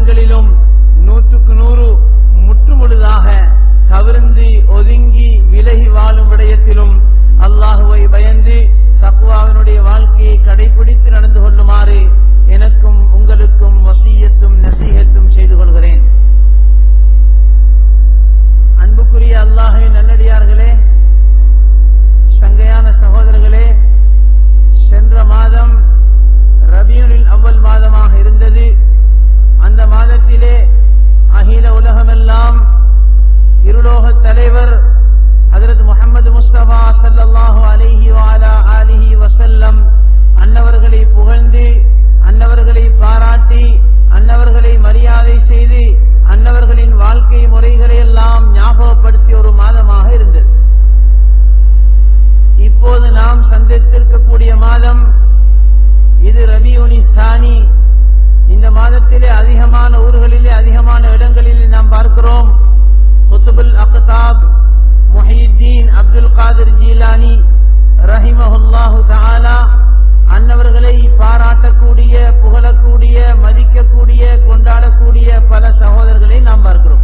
விடயங்களிலும் நூற்றுக்கு நூறு முற்றுமுழுதாக கவிர்ந்து ஒதுங்கி விலகி வாழும் விடயத்திலும் அல்லாஹுவை பயந்து தக்குவாவினுடைய வாழ்க்கையை கடைபிடித்து நடந்து கொள்ளுமாறு எனக்கும் உங்களுக்கும் வசியத்தும் நசீகத்தும் செய்து கொள்கிறேன் அன்புக்குரிய அல்லாஹுவின் நல்லடியார்களே சங்கையான சகோதரர்களே சென்ற மாதம் ரபியுனில் அவ்வல் மாதமாக இருந்தது அந்த மாதத்திலே அகில உலகமெல்லாம் இருலோக தலைவர் ஹதரத் முகமது முஸ்தபா சல்லல்லாஹு அலைஹி வாலா ஆலிஹி வசல்லம் அன்னவர்களை புகழ்ந்து அன்னவர்களை பாராட்டி அன்னவர்களை மரியாதை செய்து அன்னவர்களின் வாழ்க்கை முறைகளை எல்லாம் ஞாபகப்படுத்திய ஒரு மாதமாக இருந்தது இப்போது நாம் சந்தித்திருக்கக்கூடிய மாதம் இது ரபியுனி சானி இந்த மாதத்திலே அதிகமான ஊர்களிலே அதிகமான இடங்களிலே நாம் பார்க்கிறோம் குத்துபுல் அக்தாப் முஹியுத்தீன் அப்துல் காதிர் ஜீலானி ரஹிமஹுல்லாஹு தஆலா அன்னவர்களை பாராட்டக்கூடிய புகழக்கூடிய மதிக்கக்கூடிய கொண்டாடக்கூடிய பல சகோதரர்களை நாம் பார்க்கிறோம்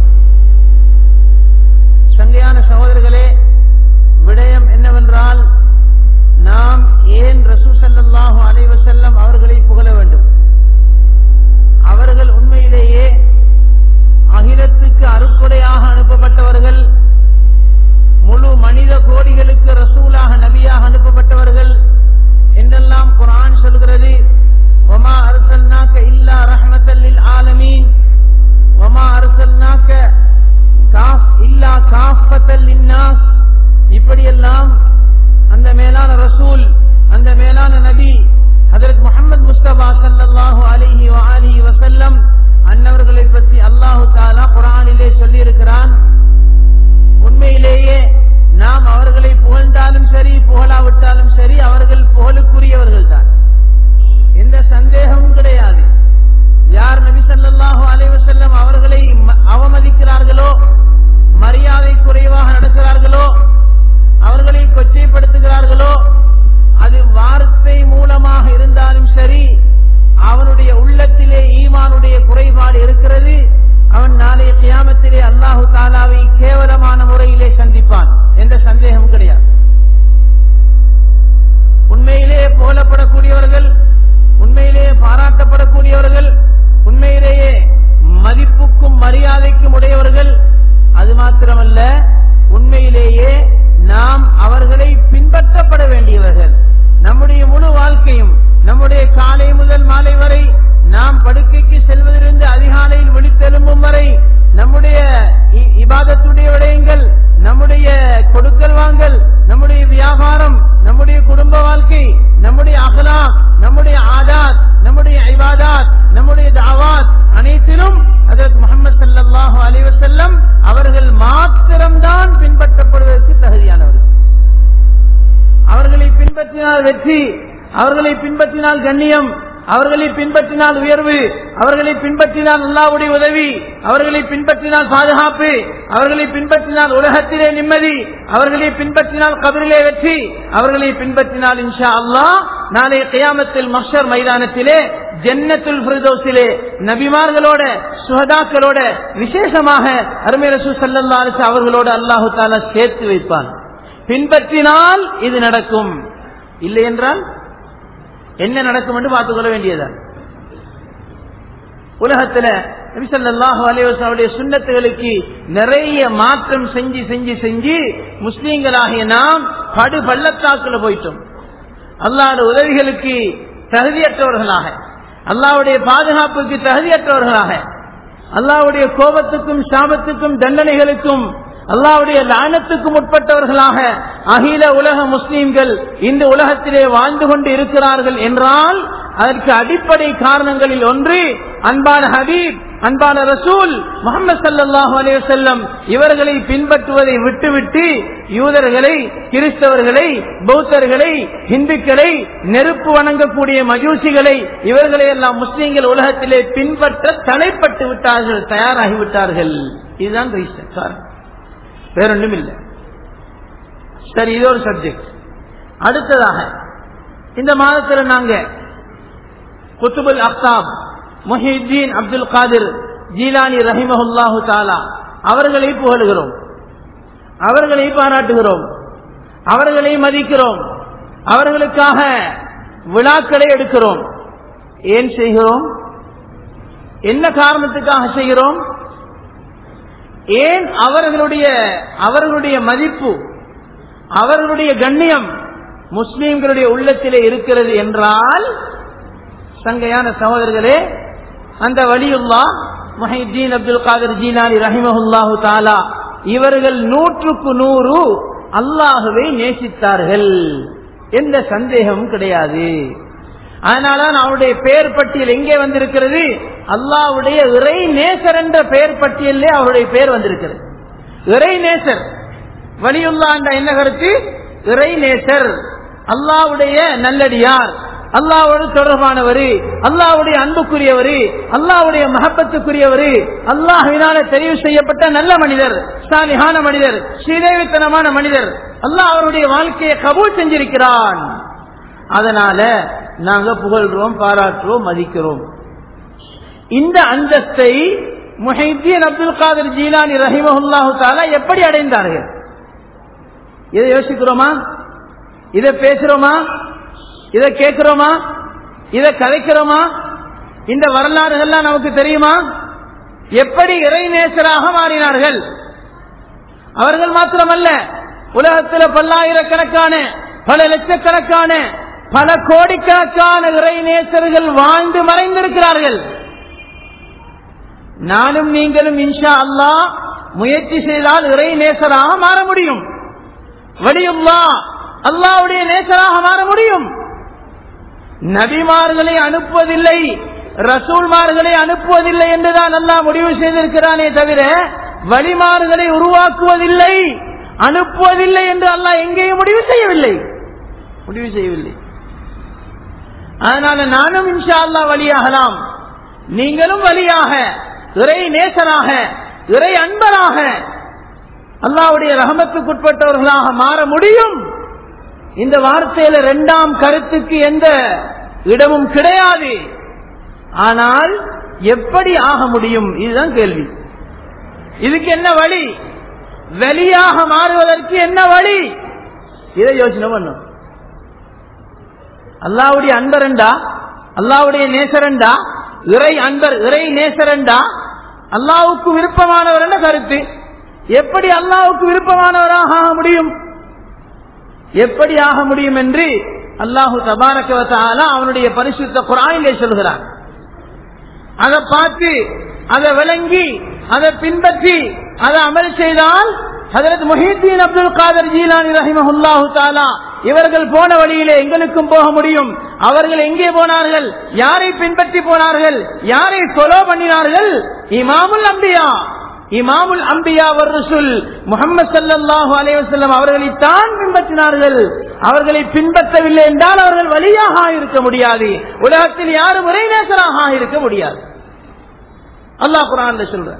சங்கையான சகோதரர்களே விடயம் என்னவென்றால் நாம் ஏன் ரசூ ஸல்லல்லாஹு அலைஹி வஸல்லம் அவர்களை புகழ வேண்டும் அவர்கள் உண்மையிலேயே அகிலத்துக்கு அருக்குடையாக அனுப்பப்பட்டவர்கள் முழு மனித கோடிகளுக்கு ரசூலாக நபியாக அனுப்பப்பட்டவர்கள் என்றெல்லாம் குர்ஆன் சொல்கிறது வமா அர்சல்னாக்க இல்லா ரஹ்மத்தல் லில் ஆலமீன் வமா அர்சல்னாக்க காஃப் இல்லா காஃபத்தல் லின்னாஸ் இப்படியெல்லாம் அந்த மேலான ரசூல் அந்த மேலான நபி ஹதரத் முஹம்மது முஸ்தபா ஸல்லல்லாஹு அலைஹி வஆலிஹி வஸல்லம் அன்னவர்களை பற்றி அல்லாஹு தஆலா குர்ஆனிலே சொல்லி இருக்கிறான் உண்மையிலேயே நாம் அவர்களை புகழ்ந்தாலும் சரி புகழாவிட்டாலும் சரி அவர்கள் புகழுக்குரியவர்கள் தான் எந்த சந்தேகமும் கிடையாது யார் நபி ஸல்லல்லாஹு அலைஹி வஸல்லம் அவர்களை ம- அவமதிக்கிறார்களோ மரியாதை குறைவாக நடக்கிறார்களோ அவர்களை கொச்சைப்படுத்துகிறார்களோ அது வார்த்தை மூலமாக இருந்தாலும் சரி அவனுடைய உள்ளத்திலே ஈமானுடைய குறைபாடு இருக்கிறது அவன் நாளைய கியாமத்திலே அல்லாஹு தாலாவை கேவலமான முறையிலே சந்திப்பான் என்ற சந்தேகம் கிடையாது உண்மையிலேயே புகழப்படக்கூடியவர்கள் உண்மையிலேயே பாராட்டப்படக்கூடியவர்கள் உண்மையிலேயே மதிப்புக்கும் மரியாதைக்கும் உடையவர்கள் அது மாத்திரமல்ல உண்மையிலேயே நாம் அவர்களை பின்பற்றப்பட வேண்டியவர்கள் நம்முடைய முழு வாழ்க்கையும் நம்முடைய காலை முதல் மாலை வரை நாம் படுக்கைக்கு செல்வதிலிருந்து அதிகாலையில் விழித்தெழும்பும் வரை நம்முடைய இ- இபாதத்துடைய விடயங்கள் நம்முடைய கொடுக்கல் வாங்கல் நம்முடைய வியாபாரம் நம்முடைய குடும்ப வாழ்க்கை நம்முடைய அகலா நம்முடைய ஆதாத் நம்முடைய ஐபாதாத் நம்முடைய தாவாத் அனைத்திலும் அதற்கு முகமது ஸல்லல்லாஹு அலைஹி வஸல்லம் அவர்கள் மாத்திரம்தான் பின்பற்றப்படுவதற்கு தகுதியானவர்கள் அவர்களை பின்பற்றினால் வெற்றி அவர்களை பின்பற்றினால் கண்ணியம் அவர்களை பின்பற்றினால் உயர்வு அவர்களை பின்பற்றினால் அல்லாவுடைய உதவி அவர்களை பின்பற்றினால் பாதுகாப்பு அவர்களை பின்பற்றினால் உலகத்திலே நிம்மதி அவர்களை பின்பற்றினால் கபரிலே வெற்றி அவர்களை பின்பற்றினால் இன்ஷா அல்லாஹ் நாளை கியாமத்தில் மஹ்ஷர் மைதானத்திலே ஜன்னத்துல் ஃபிர்தௌஸிலே நபிமார்களோட சுஹதாக்களோட விசேஷமாக அருமை ரசூல் ஸல்லல்லாஹு அலைஹி வஸல்லம் அவர்களோட அல்லாஹு தஆலா சேர்த்து வைப்பான் பின்பற்றினால் இது நடக்கும் இல்லை என்றால் என்ன நடக்கும் என்று பார்த்துக் கொள்ள வேண்டியதான் உலகத்துல நபிசல்லாஹு அலைவசாவுடைய சுண்ணத்துகளுக்கு நிறைய மாற்றம் செஞ்சு செஞ்சு செஞ்சு முஸ்லீம்களாகிய நாம் படு பள்ளத்தாக்குல போயிட்டோம் அல்லாஹ்வுடைய உதவிகளுக்கு தகுதியற்றவர்களாக அல்லாஹ்வுடைய பாதுகாப்புக்கு தகுதியற்றவர்களாக அல்லாஹ்வுடைய கோபத்துக்கும் சாபத்துக்கும் தண்டனைகளுக்கும் அல்லாஹ்வுடைய லானத்துக்கும் உட்பட்டவர்களாக அகில உலக முஸ்லீம்கள் இந்த உலகத்திலே வாழ்ந்து கொண்டு இருக்கிறார்கள் என்றால் அதற்கு அடிப்படை காரணங்களில் ஒன்று அன்பான ஹபீப் அன்பான ரசூல் முகமது சல்லாஹூ அலைய செல்லம் இவர்களை பின்பற்றுவதை விட்டுவிட்டு யூதர்களை கிறிஸ்தவர்களை பௌத்தர்களை இந்துக்களை நெருப்பு வணங்கக்கூடிய மஜூசிகளை இவர்களை எல்லாம் முஸ்லீம்கள் உலகத்திலே பின்பற்ற தலைப்பட்டு விட்டார்கள் தயாராகிவிட்டார்கள் இதுதான் ரீசன் காரணம் வேறொன்றும் இல்லை சரி இது ஒரு சப்ஜெக்ட் அடுத்ததாக இந்த மாதத்தில் நாங்க குத்துபுல் அக்தாப் முஹிதீன் அப்துல் காதிர் ஜீலானி ரஹிமஹுல்லாஹு தாலா அவர்களை புகழுகிறோம் அவர்களை பாராட்டுகிறோம் அவர்களை மதிக்கிறோம் அவர்களுக்காக விழாக்களை எடுக்கிறோம் ஏன் செய்கிறோம் என்ன காரணத்துக்காக செய்கிறோம் ஏன் அவர்களுடைய அவர்களுடைய மதிப்பு அவர்களுடைய கண்ணியம் முஸ்லீம்களுடைய உள்ளத்திலே இருக்கிறது என்றால் சங்கையான சகோதரர்களே அந்த வலியுல்லா மஹிதீன் அப்துல் காதர் ஜீனானி ரஹிமஹுல்லாஹு தாலா இவர்கள் நூற்றுக்கு நூறு அல்லாஹுவை நேசித்தார்கள் எந்த சந்தேகமும் கிடையாது அதனால்தான் அவருடைய பெயர் பட்டியல் எங்கே வந்திருக்கிறது அல்லாவுடைய இறை நேசர் என்ற பெயர் பட்டியலே அவருடைய பெயர் வந்திருக்கிறது இறை நேசர் வலியுல்லா என்ற என்ன கருத்து இறை நேசர் அல்லாவுடைய நல்லடியார் அல்லாவோடு தொடர்பானவர் அல்லாவுடைய அன்புக்குரியவர் அல்லாவுடைய மகப்பத்துக்குரியவர் அல்லாஹினால தெரிவு செய்யப்பட்ட நல்ல மனிதர் சாலிஹான மனிதர் ஸ்ரீதேவித்தனமான மனிதர் அல்லாஹ் அவருடைய வாழ்க்கையை கபூல் செஞ்சிருக்கிறான் அதனால நாங்க புகழ்றோம் பாராட்டுறோம் மதிக்கிறோம் இந்த அந்தஸ்தை முஹைதீன் அப்துல் காதர் ஜீலானி ரஹிமஹுல்லாஹு தாலா எப்படி அடைந்தார்கள் இதை யோசிக்கிறோமா இதை பேசுறோமா இதை கேட்கிறோமா இதை கதைக்கிறோமா இந்த வரலாறுகள்லாம் நமக்கு தெரியுமா எப்படி இறைநேசராக மாறினார்கள் அவர்கள் மாத்திரமல்ல உலகத்தில் பல்லாயிரக்கணக்கான பல லட்சக்கணக்கான பல கோடிக்கணக்கான இறைநேசர்கள் வாழ்ந்து மறைந்திருக்கிறார்கள் நானும் நீங்களும் இன்ஷா அல்லா முயற்சி செய்தால் இறை நேசராக மாற முடியும் வலியுல்லா அல்லாவுடைய நேசராக மாற முடியும் நபிமார்களை அனுப்புவதில்லை ரசூல்மார்களை அனுப்புவதில்லை என்றுதான் அல்லாஹ் முடிவு செய்திருக்கிறானே தவிர வழிமார்களை உருவாக்குவதில்லை அனுப்புவதில்லை என்று அல்லாஹ் எங்கேயும் முடிவு செய்யவில்லை முடிவு செய்யவில்லை அதனால நானும் இன்ஷா அல்லா வழியாகலாம் நீங்களும் வழியாக இறை நேசராக இறை அன்பராக அல்லாவுடைய ரகமத்துக்குட்பட்டவர்களாக மாற முடியும் இந்த வார்த்தையில இரண்டாம் கருத்துக்கு எந்த இடமும் கிடையாது ஆனால் எப்படி ஆக முடியும் இதுதான் கேள்வி இதுக்கு என்ன வழி வெளியாக மாறுவதற்கு என்ன வழி இதை யோசனை பண்ணும் அல்லாவுடைய அன்பரண்டா அல்லாவுடைய நேசரண்டா இறை அன்பர் இறை நேசரண்டா அல்லாவுக்கு விருப்பமானவர் என்ற கருத்து எப்படி அல்லாவுக்கு விருப்பமானவராக ஆக முடியும் எப்படி ஆக முடியும் என்று அல்லாஹு தபாரக்கவத்தால அவனுடைய பரிசுத்த குரானிலே சொல்கிறான் அதை பார்த்து அதை விளங்கி அதை பின்பற்றி அதை அமல் செய்தால் ஹதரத் முஹீத்தீன் அப்துல் காதர் ஜீலானி ரஹிமஹுல்லாஹு தாலா இவர்கள் போன வழியிலே எங்களுக்கும் போக முடியும் அவர்கள் எங்கே போனார்கள் யாரை பின்பற்றி போனார்கள் யாரை ஃபாலோ பண்ணினார்கள் இமாமுல் அம்பியா இமாமுல் அம்பியா ரசூல் முகமது சல்லாஹூ அலைவசல்லம் அவர்களைத்தான் பின்பற்றினார்கள் அவர்களை பின்பற்றவில்லை என்றால் அவர்கள் வழியாக இருக்க முடியாது உலகத்தில் யாரும் ஒரே நேசராக இருக்க முடியாது அல்லாஹ் குரான் சொல்றான்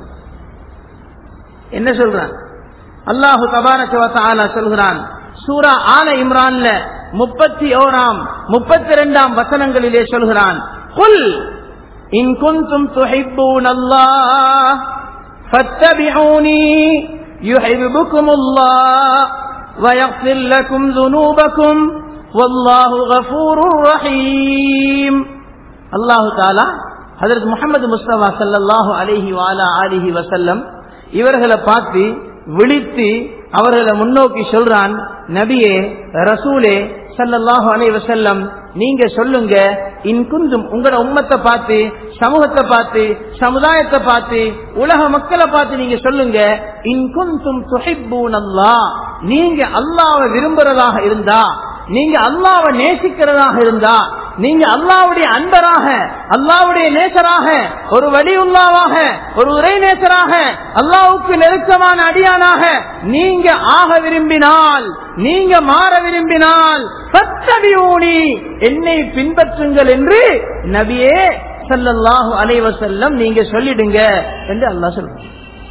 என்ன சொல்றான் அல்லாஹு தபாரா சொல்கிறான் சூரா ஆல இம்ரான்ல முப்பத்தி ஓராம் முப்பத்தி இரண்டாம் வசனங்களிலே சொல்கிறான் குல் இன் குந்தும் துஹிப்பூன் அல்லாஹ் فاتبعوني يحببكم الله ويغفر لكم ذنوبكم والله غفور رحيم الله تعالى حضرت முகமது முஸ்தபா சல்லாஹூ அலிஹி வாலா அலிஹி வசல்லம் இவர்களை பார்த்து விழித்து அவர்களை முன்னோக்கி சொல்றான் நபியே ரசூலே சல்லல்லாஹு அலை வசல்லம் நீங்க சொல்லுங்க இன்குந்தும் உங்களோட உம்மத்தை பார்த்து சமூகத்தை பார்த்து சமுதாயத்தை பார்த்து உலக மக்களை பார்த்து நீங்க சொல்லுங்க இன்குந்தும் துஹிப்பூன் அல்லா நீங்க அல்லாவை விரும்புறதாக இருந்தா நீங்க அல்லாவை நேசிக்கிறதாக இருந்தா நீங்க அல்லாவுடைய அன்பராக அல்லாவுடைய நேசராக ஒரு வழியுள்ளாவாக ஒரு உரை நேசராக அல்லாவுக்கு நெருக்கமான அடியானாக நீங்க ஆக விரும்பினால் நீங்க மாற விரும்பினால் சத்தபியூனி என்னை பின்பற்றுங்கள் என்று நபியே சல்லல்லாஹு அலைவசல்லம் நீங்க சொல்லிடுங்க என்று அல்லாஹ் சொல்றான்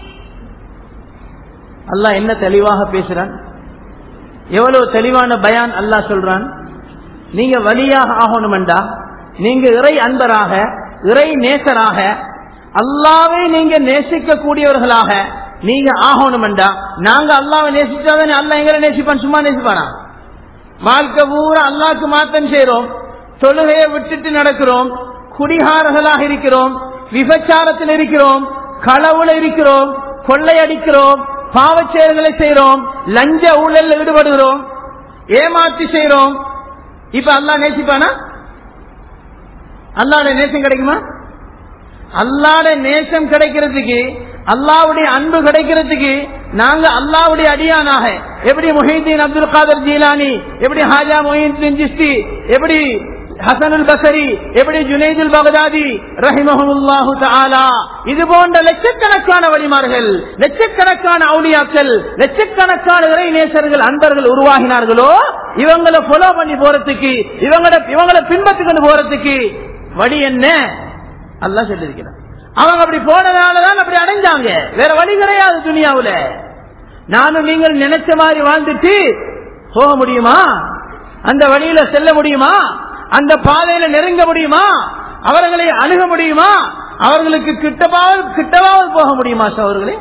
அல்லாஹ் என்ன தெளிவாக பேசுறான் எவ்வளவு தெளிவான பயான் அல்லாஹ் சொல்றான் நீங்க வழியாக ஆகணுமெண்டா நீங்க இறை அன்பராக இறை நேசராக அல்லாவை நீங்க நேசிக்க கூடியவர்களாக நீங்க ஆகணும்டா நாங்க அல்லாவை நேசிச்சாதானே அல்லா எங்களை நேசிப்பான் சும்மா நேசிப்பானா வாழ்க்கை பூரா அல்லாக்கு மாத்தம் செய்யறோம் தொழுகையை விட்டுட்டு நடக்கிறோம் குடிகாரர்களாக இருக்கிறோம் விபச்சாரத்தில் இருக்கிறோம் களவுல இருக்கிறோம் கொள்ளையடிக்கிறோம் பாவச் செயல்களை செய்யறோம் லஞ்ச ஊழல் ஈடுபடுகிறோம் ஏமாற்றி செய்யறோம் இப்ப அல்லா நேசிப்பானா அல்லாட நேசம் கிடைக்குமா அல்லாட நேசம் கிடைக்கிறதுக்கு அல்லாவுடைய அன்பு கிடைக்கிறதுக்கு நாங்க அல்லாவுடைய அடியானாக எப்படி முஹீதீன் அப்துல் காதர் ஜீலானி எப்படி ஹாஜா மொஹீதீன் ஜிஸ்தி எப்படி ஹசனுல் பசரி எப்படி ஜுனைதுல் பகதாதி ரஹிமஹுல்லாஹு தஆலா இது போன்ற லட்சக்கணக்கான வழிமார்கள் லட்சக்கணக்கான அவுலியாக்கள் லட்சக்கணக்கான இறை நேசர்கள் அன்பர்கள் உருவாகினார்களோ இவங்களை ஃபாலோ பண்ணி போறதுக்கு இவங்கள இவங்களை பின்பற்றிக்கொண்டு போறதுக்கு வழி என்ன அல்லாஹ் சொல்லியிருக்கிறார் அவங்க அப்படி போனதாலதான் அப்படி அடைஞ்சாங்க வேற வழி கிடையாது துனியாவுல நானும் நீங்கள் நினைச்ச மாதிரி வாழ்ந்துட்டு போக முடியுமா அந்த வழியில செல்ல முடியுமா அந்த பாதையில நெருங்க முடியுமா அவர்களை அணுக முடியுமா அவர்களுக்கு கிட்டவாவது கிட்டவாவது போக முடியுமா அவர்களே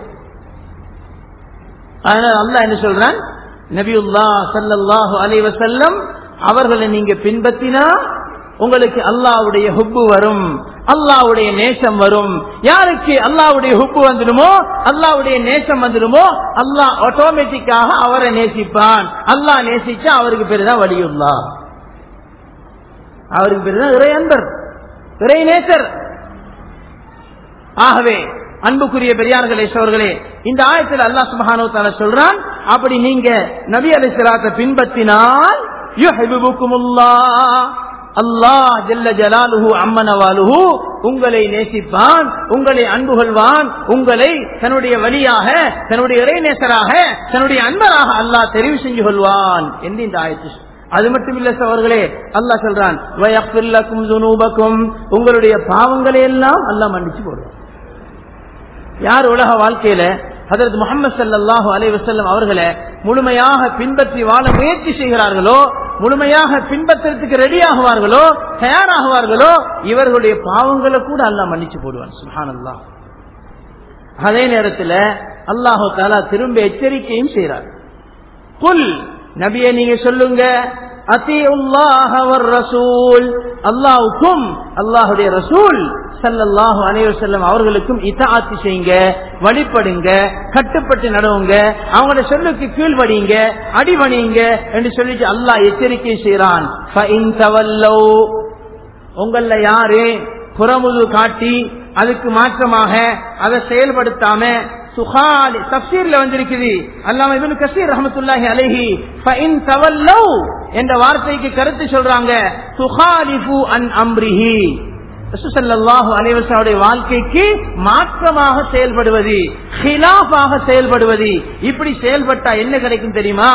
அதனால அல்லாஹ் என்ன சொல்றான் நபியுல்லா சல்லல்லாஹு அலைஹி வஸல்லம் அவர்களை நீங்க பின்பற்றினா உங்களுக்கு அல்லாவுடைய ஹுப்பு வரும் அல்லாவுடைய நேசம் வரும் யாருக்கு அல்லாவுடைய ஹுப்பு வந்துடுமோ அல்லாவுடைய நேசம் வந்துடுமோ அல்லாஹ் ஆட்டோமேட்டிக்காக அவரை நேசிப்பான் அல்லாஹ் நேசிச்சா அவருக்கு பேரு தான் வலியுல்லா அவருக்கு பேரு தான் இறை அன்பர் இறை நேசர் ஆகவே அன்புக்குரிய பெரியார்களே சோர்களே இந்த ஆயத்தில் அல்லாஹ் சுபஹானோ தால சொல்றான் அப்படி நீங்க நபி அலிஸ்லாத்தை பின்பற்றினால் அல்லாஹ் ஜல்ல ஜலாலுஹு அம்மனவாலுஹு உங்களை நேசிப்பான் உங்களை அன்பு கொள்வான் உங்களை தன்னுடைய வழியாக தன்னுடைய இறைநேசராக தன்னுடைய அன்பராக அல்லாஹ் தெரிவு செஞ்சு கொள்வான் என்று இந்த ஆயத்து அது மட்டும் இல்ல சவர்களே அல்லாஹ் சொல்றான் வயப்பில்லக்கும் துனூபக்கும் உங்களுடைய பாவங்களை எல்லாம் அல்லாஹ் மன்னிச்சு போடுவான் யார் உலக வாழ்க்கையில அதற்கு முகமது சல்லாஹூ அலை வசல்லம் அவர்களை முழுமையாக பின்பற்றி வாழ முயற்சி செய்கிறார்களோ முழுமையாக பின்பற்றத்துக்கு ரெடி ஆகுவார்களோ தயாராகுவார்களோ இவர்களுடைய பாவங்களை கூட அல்லாஹ் மன்னிச்சு போடுவான் சுஹான் அல்லாஹ் அதே நேரத்தில் அல்லாஹு தாலா திரும்ப எச்சரிக்கையும் செய்கிறார் புல் நபியை நீங்க சொல்லுங்க ரசூல் அல்லாவுக்கும் அல்லாஹுடைய ரசூல் சல்லல்லாஹு அலைவசல்லம் அவர்களுக்கும் இதாத்தி செய்யுங்க வழிபடுங்க கட்டுப்பட்டு நடவுங்க அவங்களோட சொல்லுக்கு கீழ்வடிங்க அடிவணிங்க என்று சொல்லிட்டு அல்லாஹ் எச்சரிக்கை செய்யறான் உங்கள யாரு புறமுது காட்டி அதுக்கு மாற்றமாக அதை செயல்படுத்தாம சுகாலி தப்சீர்ல வந்திருக்குது அல்லாம இவனு கசீர் ரஹமத்துல்லாஹி அலைஹி ஃபஇன் தவல்லவ் என்ற வார்த்தைக்கு கருத்து சொல்றாங்க சுகாலிஃபு அன் அம்ரிஹி ரசூசல்லாஹு அலைவசாவுடைய வாழ்க்கைக்கு மாற்றமாக செயல்படுவது ஹிலாஃபாக செயல்படுவது இப்படி செயல்பட்டா என்ன கிடைக்கும் தெரியுமா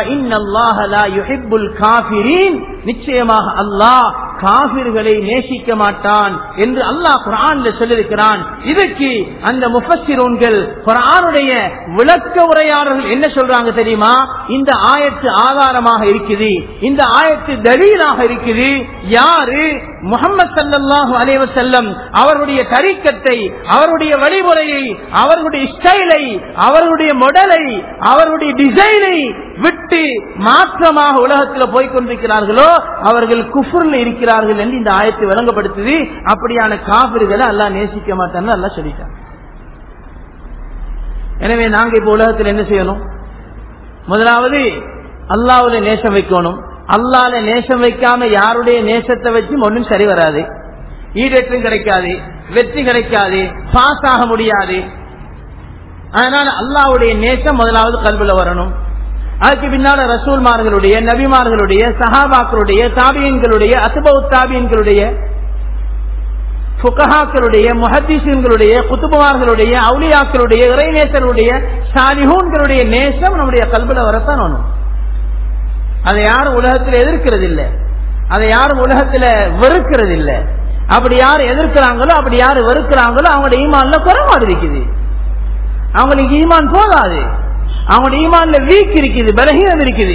நிச்சயமாக அல்லாஹ் காபிர்களை நேசிக்க மாட்டான் என்று அல்லாஹ் குரான்ல சொல்லியிருக்கிறான் இதுக்கு அந்த முஃபசிரோன்கள் குரானுடைய விளக்க உரையாளர்கள் என்ன சொல்றாங்க தெரியுமா இந்த ஆயத்து ஆதாரமாக இருக்குது இந்த ஆயத்து தலீலாக இருக்குது யாரு முகமது சல்லாஹூ அலைவசல்லம் அவருடைய தரிக்கத்தை அவருடைய வழிமுறையை அவர்களுடைய ஸ்டைலை அவர்களுடைய மொடலை அவர்களுடைய டிசைனை விட்டு மாற்றமாக உலகத்தில் போய்கொண்டிருக்கிறார்களோ அவர்கள் குஃபுர்ல இருக்கிறார்கள் என்று இந்த ஆயத்தை விளங்கப்படுத்துது அப்படியான காபிர்களை எல்லாம் நேசிக்க மாட்டான்னு எல்லாம் சொல்லிட்டாங்க எனவே நாங்க இப்ப உலகத்தில் என்ன செய்யணும் முதலாவது அல்லாவுல நேசம் வைக்கணும் அல்லால நேசம் வைக்காம யாருடைய நேசத்தை வச்சு ஒன்றும் சரி வராது ஈடேற்றம் கிடைக்காது வெற்றி கிடைக்காது பாஸ் ஆக முடியாது அதனால அல்லாவுடைய நேசம் முதலாவது கல்வில வரணும் அதுக்கு பின்னால ரசூல்மார்களுடைய நபிமார்களுடைய சஹாபாக்களுடைய தாபியன்களுடைய அசுபவு தாபியன்களுடைய புகஹாக்களுடைய முஹத்தீசன்களுடைய குத்துபுமார்களுடைய அவுலியாக்களுடைய இறைநேசர்களுடைய சாலிஹூன்களுடைய நேசம் நம்முடைய கல்வில வரத்தான் ஒண்ணும் அதை யாரும் உலகத்தில் எதிர்க்கிறது இல்லை அதை யாரும் உலகத்தில் வெறுக்கிறது இல்லை அப்படி யார் எதிர்க்கிறாங்களோ அப்படி யார் வெறுக்கிறாங்களோ அவங்களோட ஈமான்ல குறைபாடு இருக்குது அவங்களுக்கு ஈமான் போதாது அவங்களோட ஈமான்ல வீக் இருக்குது பலகீனம் இருக்குது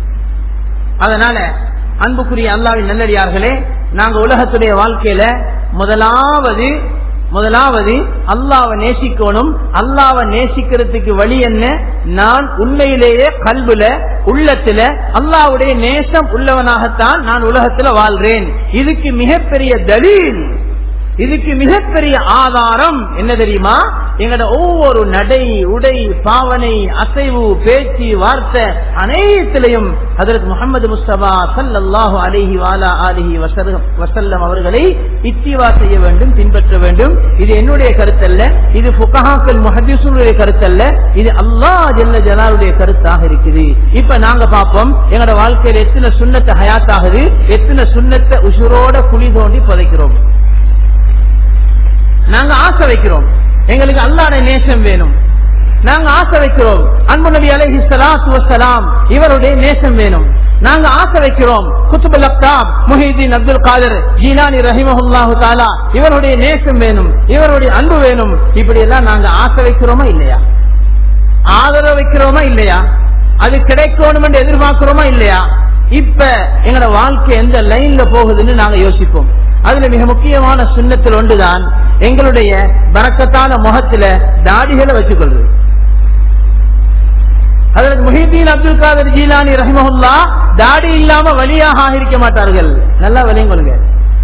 அதனால அன்புக்குரிய அல்லாவின் நல்லடியார்களே நாங்க உலகத்துடைய வாழ்க்கையில முதலாவது முதலாவது அல்லாவை நேசிக்கணும் அல்லாவை நேசிக்கிறதுக்கு வழி என்ன நான் உண்மையிலேயே கல்புல உள்ளத்துல அல்லாவுடைய நேசம் உள்ளவனாகத்தான் நான் உலகத்துல வாழ்றேன் இதுக்கு மிகப்பெரிய தலீல் இதுக்கு மிகப்பெரிய ஆதாரம் என்ன தெரியுமா எங்கட ஒவ்வொரு நடை உடை பாவனை அசைவு பேச்சு வார்த்தை அனைத்திலையும் அதற்கு முகமது முஸ்தபா சல்லாஹூ அலிஹி வாலா அலிஹி வசல்லம் அவர்களை இத்திவா செய்ய வேண்டும் பின்பற்ற வேண்டும் இது என்னுடைய கருத்தல்ல இது புகஹாக்கள் முஹதீசுடைய கருத்தல்ல இது அல்லாஹ் ஜல்ல ஜலாலுடைய கருத்தாக இருக்குது இப்ப நாங்க பார்ப்போம் எங்களோட வாழ்க்கையில எத்தனை சுண்ணத்தை ஹயாத் ஆகுது எத்தனை சுண்ணத்தை உசுரோட குழி தோண்டி புதைக்கிறோம் நாங்க ஆசை வைக்கிறோம் எங்களுக்கு அல்லாட நேசம் வேணும் நாங்க ஆசை வைக்கிறோம் அன்பு நபி அலஹி சலாத்து வசலாம் இவருடைய நேசம் வேணும் நாங்க ஆசை வைக்கிறோம் குத்துபுல் அப்தாப் முஹிதீன் அப்துல் காதர் ஜீலானி ரஹிமஹுல்லாஹு தாலா இவருடைய நேசம் வேணும் இவருடைய அன்பு வேணும் இப்படி எல்லாம் நாங்க ஆசை வைக்கிறோமா இல்லையா ஆதரவு வைக்கிறோமா இல்லையா அது கிடைக்கணும் என்று எதிர்பார்க்கிறோமா இல்லையா இப்ப எங்களோட வாழ்க்கை எந்த லைன்ல போகுதுன்னு நாங்க யோசிப்போம் அதுல மிக முக்கியமான சுண்ணத்தில் ஒன்றுதான் எங்களுடைய பறக்கத்தான முகத்துல தாடிகளை வச்சுக்கொள்வது அதற்கு முஹிதீன் அப்துல் காதர் ஜீலானி ரஹிமஹுல்லா தாடி இல்லாம வழியாக இருக்க மாட்டார்கள் நல்லா வழியும் கொள்ளுங்க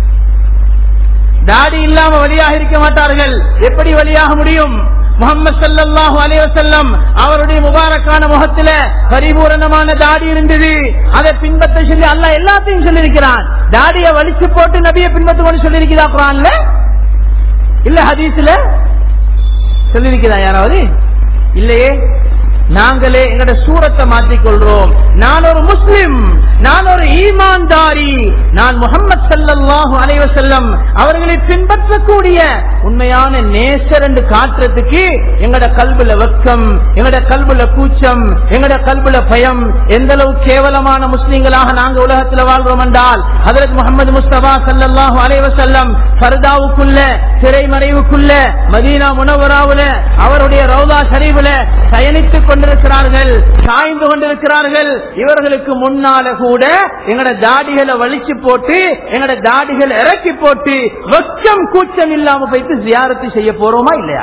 தாடி இல்லாம வழியாக இருக்க மாட்டார்கள் எப்படி வழியாக முடியும் முகமது சல்லாஹு அலைவசல்லம் அவருடைய முபாரக்கான முகத்துல பரிபூரணமான தாடி இருந்தது அதை பின்பற்ற சொல்லி அல்ல எல்லாத்தையும் சொல்லியிருக்கிறான் தாடிய வலிச்சு போட்டு நபிய பின்பற்ற கொண்டு சொல்லியிருக்கிறா குரான்ல இல்ல ஹதீஸ்ல சொல்லியிருக்கிறா யாராவது இல்லையே நாங்களே எங்கட சூரத்தை மாற்றிக்கொள்றோம் நான் ஒரு முஸ்லிம் நான் ஒரு ஈமான்தாரி நான் முகமது சல்லாஹூ அலைவசல்லம் அவர்களை பின்பற்றக்கூடிய உண்மையான நேசர் என்று காட்டுறதுக்கு எங்கட கல்புல வெக்கம் எங்கட கல்புல கூச்சம் எங்கட கல்புல பயம் எந்த அளவு கேவலமான முஸ்லிம்களாக நாங்க உலகத்துல வாழ்றோம் என்றால் அதற்கு முகமது முஸ்தபா சல்லாஹூ அலைவசல்லம் ஃபர்தாவுக்குள்ள திரைமறைவுக்குள்ள மதீனா முனவராவுல அவருடைய ரவுதா ஷரீஃபில் பயணித்துக் கொண்டிருக்கிறார்கள் சாய்ந்து கொண்டிருக்கிறார்கள் இவர்களுக்கு முன்னால கூட எங்கட தாடிகளை வலிச்சு போட்டு எங்கட தாடிகள் இறக்கி போட்டு வெக்கம் கூச்சம் இல்லாம போயிட்டு ஜியாரத்து செய்ய போறோமா இல்லையா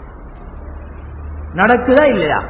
நடக்குதா இல்லையா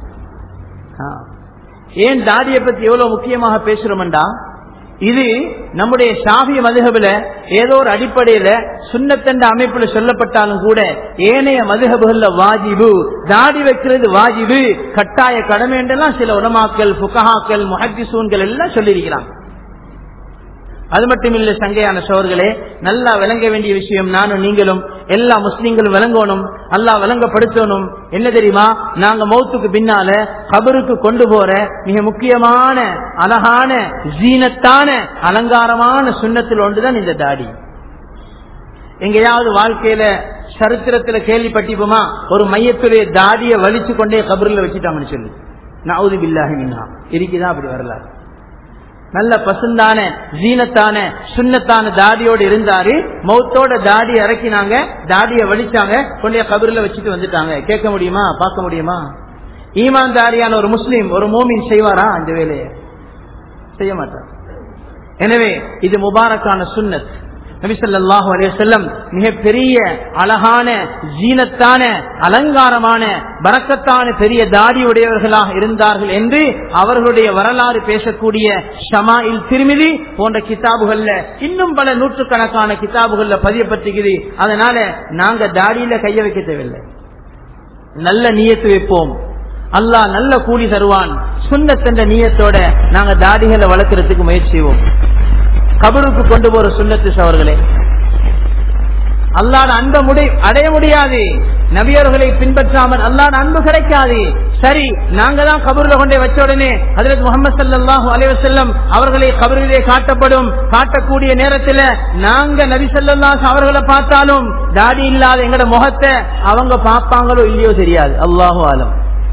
ஏன் தாடியை பத்தி எவ்வளவு முக்கியமாக பேசுறோம்டா இது நம்முடைய ஷாபிய மதுகபில ஏதோ ஒரு அடிப்படையில சுண்ணத்தண்ட அமைப்புல சொல்லப்பட்டாலும் கூட ஏனைய மதுகபுகள்ல வாஜிபு தாடி வைக்கிறது வாஜிபு கட்டாய கடமை என்றெல்லாம் சில உணமாக்கள் புகஹாக்கள் முஹத்திசூன்கள் எல்லாம் சொல்லியிருக்கிறாங்க அது மட்டும் இல்ல சங்கையான சோர்களே நல்லா விளங்க வேண்டிய விஷயம் நானும் நீங்களும் எல்லா முஸ்லீம்களும் விளங்கணும் அல்லா விளங்கப்படுத்தணும் என்ன தெரியுமா நாங்க மௌத்துக்கு பின்னால கபருக்கு கொண்டு போற மிக முக்கியமான அழகான ஜீனத்தான அலங்காரமான சுண்ணத்தில் ஒன்றுதான் இந்த தாடி எங்கேயாவது வாழ்க்கையில சரித்திரத்துல கேள்விப்பட்டிப்போமா ஒரு மையத்துடைய தாடியை வலிச்சு கொண்டே கபரில் வச்சுட்டாங்கன்னு சொல்லி நவுது பில்லாஹி மின்னா இருக்குதான் அப்படி வரலாறு நல்ல பசுந்தான ஜீனத்தான சுண்ணத்தான தாடியோடு இருந்தாரு மௌத்தோட தாடி இறக்கினாங்க தாடிய வலிச்சாங்க கொண்டைய கபரில் வச்சுட்டு வந்துட்டாங்க கேட்க முடியுமா பார்க்க முடியுமா ஈமான்தாரியான ஒரு முஸ்லீம் ஒரு மோமின் செய்வாரா அந்த வேலையை செய்ய மாட்டார் எனவே இது முபாரக்கான சுன்னத் நபிசல்லாஹு அலையம் மிகப்பெரிய அழகான ஜீனத்தான அலங்காரமான பறக்கத்தான பெரிய தாடி உடையவர்களாக இருந்தார்கள் என்று அவர்களுடைய வரலாறு பேசக்கூடிய ஷமாயில் திருமிதி போன்ற கிதாபுகள்ல இன்னும் பல நூற்றுக்கணக்கான கிதாபுகள்ல பதியப்பட்டிருக்குது அதனால நாங்க தாடியில கைய வைக்க தேவையில்லை நல்ல நீயத்து வைப்போம் அல்லாஹ் நல்ல கூலி தருவான் சுண்ணத்தென்ற நீயத்தோட நாங்க தாடிகளை வளர்க்கறதுக்கு முயற்சி செய்வோம் கபருக்கு கொண்டு போற சுண்ணத்து சவர்களே அல்லாட அன்ப முடி அடைய முடியாது நபியர்களை பின்பற்றாமல் அல்லாட அன்பு கிடைக்காது சரி நாங்க தான் கபூர்ல கொண்டே வச்ச உடனே ஹதரத் முகமது சல்லாஹூ அலைவசல்லம் அவர்களை கபரிலே காட்டப்படும் காட்டக்கூடிய நேரத்தில் நாங்க நபி சல்லாஸ் அவர்களை பார்த்தாலும் தாடி இல்லாத எங்கட முகத்தை அவங்க பார்ப்பாங்களோ இல்லையோ தெரியாது அல்லாஹு ஆலம்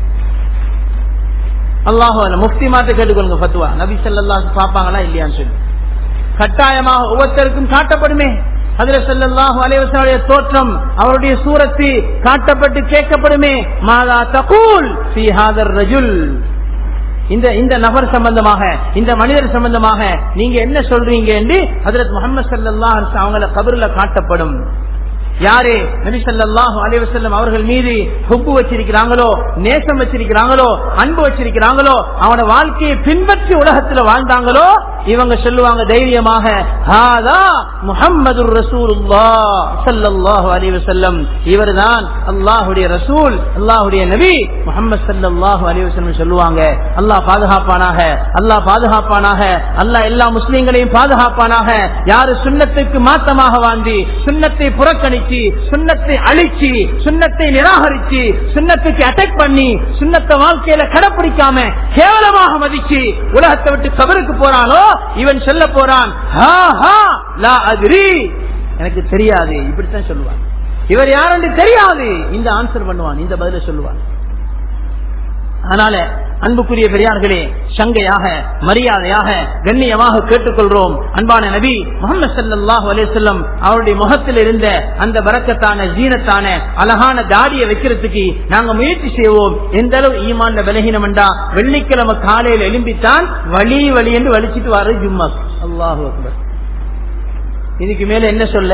அல்லாஹு ஆலம் முஃப்தி மாத்த கேட்டுக்கொள்ளுங்க பத்துவா நபி சல்லாஸ் பார்ப்பாங்களா இல்லையான்னு சொல்லி கட்டாயமாக ஒவ்வொருத்தருக்கும் காட்டப்படுமே அதில் செல்லல்லாஹு அலைவசனுடைய தோற்றம் அவருடைய சூரத்து காட்டப்பட்டு கேட்கப்படுமே மாதா தகூல் ரஜுல் இந்த இந்த நபர் சம்பந்தமாக இந்த மனிதர் சம்பந்தமாக நீங்க என்ன சொல்றீங்க என்று ஹதரத் முகமது சல்லா அவங்கள கபருல காட்டப்படும் யாரு நபி ஸல்லல்லாஹு அலைஹி வஸல்லம் அவர்கள் மீது ஹுப்பு வச்சிருக்கிறாங்களோ நேசம் வச்சிருக்கிறாங்களோ அன்பு வச்சிருக்கிறாங்களோ அவனோட வாழ்க்கையை பின்பற்றி உலகத்துல வாழ்ந்தாங்களோ இவங்க சொல்லுவாங்க தைரியமாக ஹாதா முஹம்மதுர் ரசூலுல்லாஹ் ஸல்லல்லாஹு அலைஹி வஸல்லம் இவர்தான் அல்லாஹ்வுடைய ரசூல் அல்லாஹ்வுடைய நபி முஹம்மது ஸல்லல்லாஹு அலைஹி வஸல்லம் சொல்லுவாங்க அல்லாஹ் பாதுகாப்பானாக அல்லாஹ் பாதுகாப்பானாக அல்லாஹ் எல்லா முஸ்லிம்களையும் பாதுகாப்பானாக யாரு சுன்னத்துக்கு மாத்தமாக வாழ்ந்து சுன்னத்தை புறக்கணிச்சு சுன்னத்தை அழிச்சு சுன்னத்தை நிராகரிச்சு சுன்னத்துக்கு அட்டாக் பண்ணி சுன்னத்தை வாழ்க்கையில கடைப்பிடிக்காம கேவலமாக மதிச்சு உலகத்தை விட்டு கபருக்கு போறானோ இவன் சொல்ல போறான் "ஹா, ஹா, லா அத்ரி." எனக்கு தெரியாது இப்படித்தான் சொல்லுவான் இவர் யாருன்னு தெரியாது இந்த ஆன்சர் பண்ணுவான் இந்த பதில சொல்லுவான் அதனால அன்புக்குரிய பெரியார்களே சங்கையாக மரியாதையாக கண்ணியமாக கேட்டுக்கொள்றோம் அன்பான நபி முகமது சல்லாஹூ அலிசல்லம் அவருடைய முகத்தில் இருந்த அந்த வரக்கத்தான ஜீனத்தான அழகான தாடியை வைக்கிறதுக்கு நாங்க முயற்சி செய்வோம் எந்த அளவு ஈமான்ல விலகினம் என்றா வெள்ளிக்கிழமை காலையில் எழும்பித்தான் வழி வழி என்று வலிச்சிட்டு வர ஜும்மா அல்லாஹு அக்பர் இதுக்கு மேல என்ன சொல்ல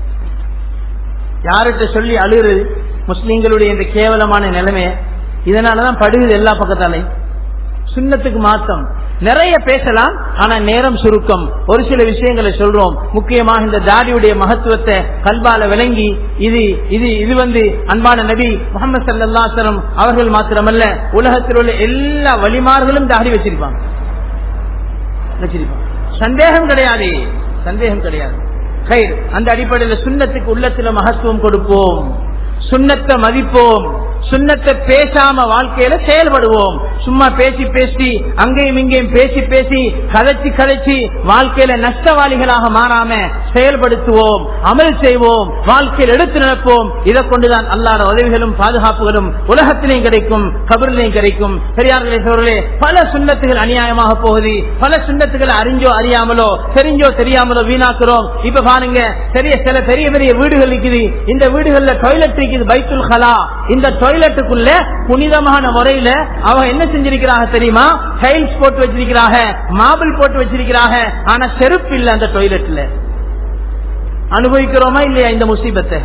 யார்கிட்ட சொல்லி அழுகிறது முஸ்லிம்களுடைய இந்த கேவலமான நிலைமைய இதனாலதான் படுகுது எல்லா பக்கத்தாலையும் சுண்ணத்துக்கு மாத்தம் நிறைய பேசலாம் ஆனா நேரம் சுருக்கம் ஒரு சில விஷயங்களை சொல்றோம் முக்கியமாக இந்த தாடியுடைய மகத்துவத்தை கல்வால விளங்கி இது இது இது வந்து அன்பான நபி முகமது சல்லாசலம் அவர்கள் மாத்திரமல்ல உலகத்தில் உள்ள எல்லா வழிமார்களும் தாடி வச்சிருப்பாங்க வச்சிருப்பாங்க சந்தேகம் கிடையாது சந்தேகம் கிடையாது கயிறு அந்த அடிப்படையில் சுண்ணத்துக்கு உள்ளத்துல மகத்துவம் கொடுப்போம் சுண்ணத்தை மதிப்போம் சுண்ணத்தை பேசாம வாழ்க்கையில செயல்படுவோம் சும்மா பேசி பேசி அங்கேயும் இங்கேயும் பேசி பேசி கதைச்சு கதைச்சு வாழ்க்கையில நஷ்டவாளிகளாக மாறாம செயல்படுத்துவோம் அமல் செய்வோம் வாழ்க்கையில் எடுத்து நடப்போம் இதை கொண்டுதான் அல்லாத உதவிகளும் பாதுகாப்புகளும் உலகத்திலையும் கிடைக்கும் கபரிலையும் கிடைக்கும் பெரியார்களே சோழர்களே பல சுண்ணத்துகள் அநியாயமாக போகுது பல சுண்ணத்துகளை அறிஞ்சோ அறியாமலோ தெரிஞ்சோ தெரியாமலோ வீணாக்குறோம் இப்ப பாருங்க பெரிய சில பெரிய பெரிய வீடுகள் இருக்குது இந்த வீடுகள்ல டாய்லெட் இருக்குது பைத்துல் ஹலா இந்த டாய்லெட்டுக்குள்ள புனிதமான முறையில அவங்க என்ன செஞ்சிருக்கிறாங்க தெரியுமா டைல்ஸ் போட்டு வச்சிருக்கிறாங்க மாபிள் போட்டு வச்சிருக்கிறாங்க ஆனா செருப்பு இல்ல அந்த டாய்லெட்ல அனுபவிக்கிறோமா இல்லையா இந்த முசீபத்தை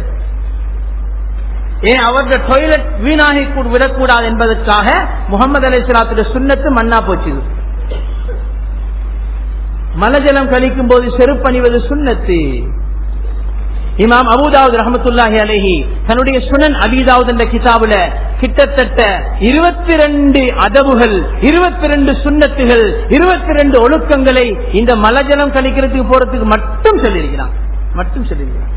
ஏன் அவருடைய டாய்லெட் வீணாகி கூ- விடக்கூடாது என்பதற்காக முகமது அலிஸ்லாத்துடைய சுண்ணத்து மண்ணா போச்சு மலஜலம் கழிக்கும் போது செருப்பணிவது சுண்ணத்து இமாம் அபுதாவுத் ரஹமத்துல்லாஹி அலைஹி தன்னுடைய சுனன் அபிதாவுத் என்ற கிதாபுல கிட்டத்தட்ட இருபத்தி ரெண்டு அதவுகள் இருபத்தி ரெண்டு சுண்ணத்துகள் இருபத்தி ரெண்டு ஒழுக்கங்களை இந்த மலஜலம் கழிக்கிறதுக்கு போறதுக்கு மட்டும் சொல்லியிருக்கிறான் மட்டும் சொல்லியிருக்கிறான்